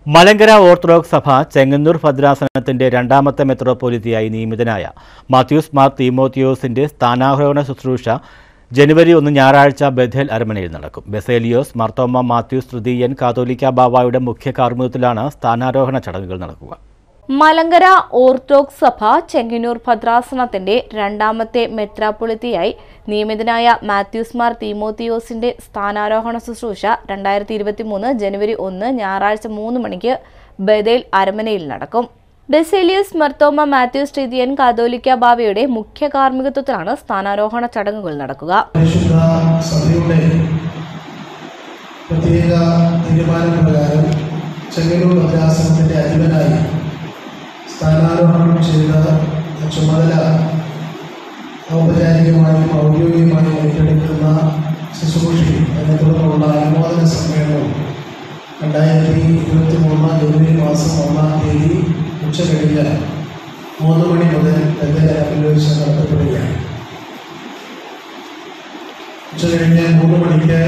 Malankara orthodox സഭ ചെങ്ങന്നൂർ ഭദ്രാസനത്തിന്റെ രണ്ടാമത്തെ മെത്രോപൊലിത്തിയായി നിയമിതനായ മാത്യൂസ് മാർ തീമോത്തിയോസിന്റെ സ്ഥാനാരോഹണ ശുശ്രൂഷ ജനുവരി ഒന്ന് ഞായറാഴ്ച ബഥേൽ അരമനയിൽ നടക്കും ബെസേലിയോസ് മാർത്തോമ മാത്യൂസ് തൃതീയൻ കാതോലിക്ക ബാവായുടെ മുഖ്യ കാർമ്മികത്തിലാണ് സ്ഥാനാരോഹണ ചടങ്ങുകൾ നടക്കുക മലങ്കര ഓർത്തഡോക്സ് സഭ ചെങ്ങന്നൂർ ഭദ്രാസനത്തിന്റെ രണ്ടാമത്തെ മെത്രാപ്പൊളിത്തിയായി നിയമിതനായ മാത്യൂസ് മാർ തീമോത്തിയോസിന്റെ സ്ഥാനാരോഹണ ശുശ്രൂഷ രണ്ടായിരത്തി ഇരുപത്തിമൂന്ന് ജനുവരി ഒന്ന് ഞായറാഴ്ച മൂന്ന് മണിക്ക് ബദേൽ അരമനയിൽ നടക്കും ബെസേലിയസ് മർത്തോമ മാത്യൂസ് ട്രീതിയൻ കാതോലിക്ക ബാവയുടെ മുഖ്യ കാർമ്മികത്വത്തിലാണ് സ്ഥാനാരോഹണ ചടങ്ങുകൾ നടക്കുക പരിശുദ്ധ സഭയുടെ പ്രത്യേക തീരുമാനപ്രകാരം ചെങ്ങന്നൂർ ഭദ്രാസനത്തിൻ്റെ അധിപനായി സ്ഥാനാരോഹണം ചെയ്ത ചുമതല ഔപചാരികമായും ഔദ്യോഗികമായും ഏറ്റെടുക്കുന്ന ശുശ്രൂഷയും അതിനെ തുടർന്നുള്ള അനുമോദന സമ്മേളനവും രണ്ടായിരത്തി ഇരുപത്തി മൂന്ന് ജനുവരി മാസം ഒന്നാം തീയതി ഉച്ച കഴിഞ്ഞ് മൂന്ന് മണി മുതൽ ബന്ധരാപ്പിൽ വെച്ച് നടത്തപ്പെടുകയാണ് ഉച്ചകഴിഞ്ഞ് മൂന്ന് മണിക്ക്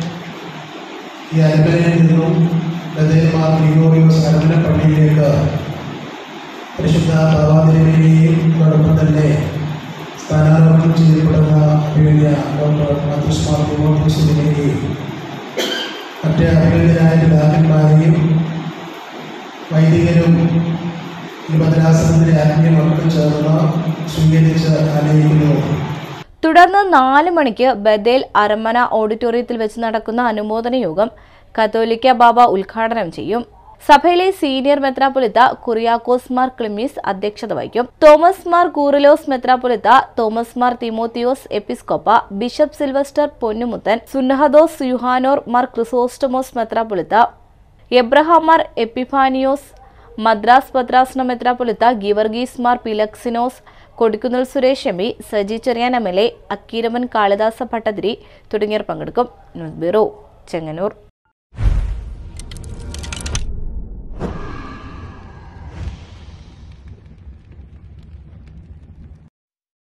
ഈ അരമനയിൽ നിന്നും ബദേമാർ ഗ്രിഗോറിയോസ് അരമന പള്ളിയിലേക്ക് പരിശുദ്ധ ഭാവാതിരുവേദിയോടൊപ്പം തന്നെ സ്ഥാനാരോഹണം ചെയ്യപ്പെടുന്ന അഭിവന്യ ഡോക്ടർ മാത്യുസ് മാർ തിമോത്തിയോസിനെയും മറ്റ് അഭിവന്യരായ പിതാക്കന്മാരെയും വൈദികരും ഈ ഭദ്രാസനത്തിലെ ആത്മീയ മക്കൾ ചേർന്ന് സ്വീകരിച്ച് ആനയിക്കുന്നു തുടർന്ന് നാല് മണിക്ക് ബദേൽ അരമന ഓഡിറ്റോറിയത്തിൽ വെച്ച് നടക്കുന്ന അനുമോദന യോഗം കത്തോലിക്ക ബാബ ഉദ്ഘാടനം ചെയ്യും സഭയിലെ സീനിയർ മെത്രാപ്പൊലിത്ത കുറിയാക്കോസ് മാർ ക്ലിമീസ് അധ്യക്ഷത വഹിക്കും തോമസ് മാർ കൂറിലോസ് മെത്രാപ്പൊലിത്ത തോമസ് മാർ തിമോത്തിയോസ് എപ്പിസ്കോപ്പ ബിഷപ്പ് സിൽവസ്റ്റർ പൊന്നുമുത്തൻ സുന്നഹദോസ് യുഹാനോർ മാർ ക്രിസോസ്റ്റമോസ് മെത്രാപ്പൊലിത്ത എബ്രഹാം മാർ എപ്പിഫാനിയോസ് മദ്രാസ് പത്രാസന മെത്രാപ്പൊലിത്ത Geevarghese Mar Philoxenos Kodikunnil Suresh M P Saji Cheriyan M L A Akkeeraman Kalidasa Bhattathiri തുടങ്ങിയവർ പങ്കെടുക്കും ന്യൂസ് ബ്യൂറോ ചെങ്ങന്നൂർ